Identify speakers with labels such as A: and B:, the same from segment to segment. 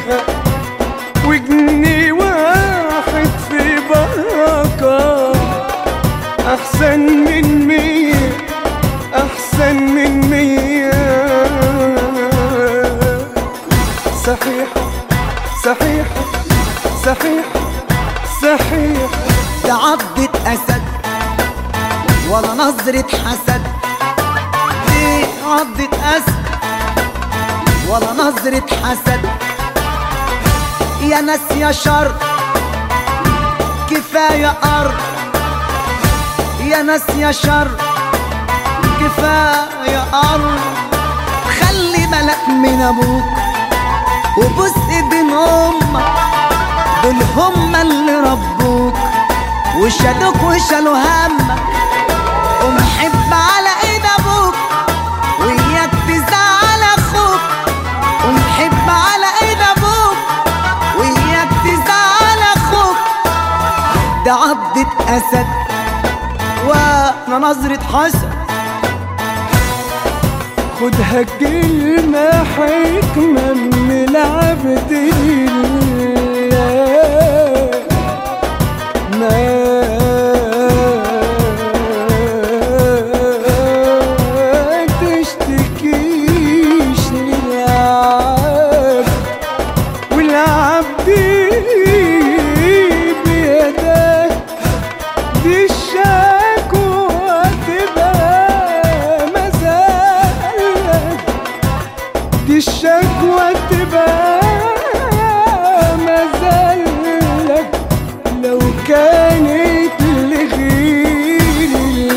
A: فيها وجنيه واحد في بركة أحسن من مية أحسن من مية صحيح صحيح صحيح صحيح
B: ده عضة أسد ولا نظرة حسد دي عضة أسد ولا نظرة حسد يا ناس يا شر كفاية أرض يا ناس يا شر كفاية أرض خلي بالك من أبوك وبص ايدين أمك دول هما اللي ربوك وشالوك وشالوا همك ومحب على ايد ابوك وياك تزعل اخوك ومحب على ايد ابوك وياك تزعل اخوك ده عضة اسد وانا نظرة حسد
A: خدها كلمة حكمة من العبد لله ما تشتكيش للعبد والعبد بيده دي الشكوى تبقى مزالك دي الشكوى تبقى مزالك لو كانت لغير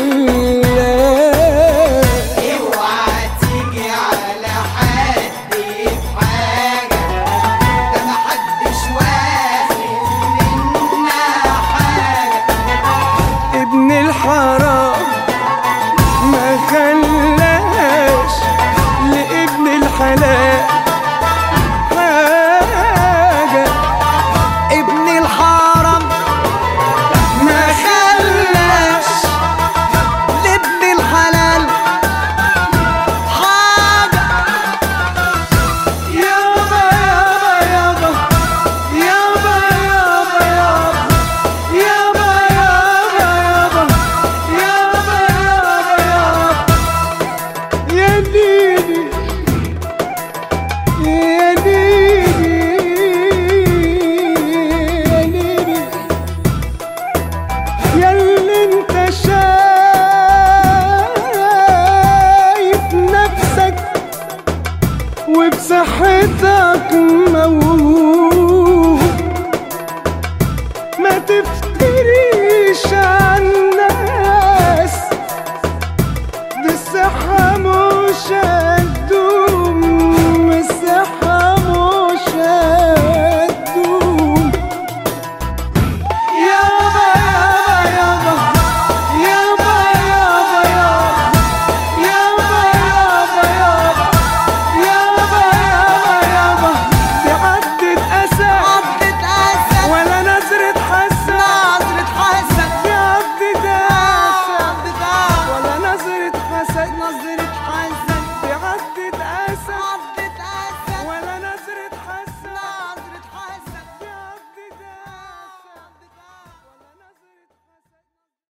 A: الله
B: اوعى تيجي على حد في حاجة ده محدش واخد منا حاجة
A: ابن الحرام ما خلاش لابن الحلال حاجة
B: ابن الحرم
A: ما خلاش
B: لابن الحلال حاجة
A: يابا يابا يابا يابا يابا يابا يابا يابا يابا يابا يابا يا ديدي يا ديدي يا ديدي ياللي انت شايف نفسك وبصحتك موهوب ما تفتريش عن الناس دي الصحة مش هتدوم الصحة مش هتدوم يابا يابا يابا يابا يابا يابا يابا يابا يابا يابا دي عدت أسى
B: عضة أسد
A: ولا نظرة حسن
B: نظرة حسد
A: دي عدت أسى
B: عضة أسد
A: ولا نظرة حسن
B: نظرة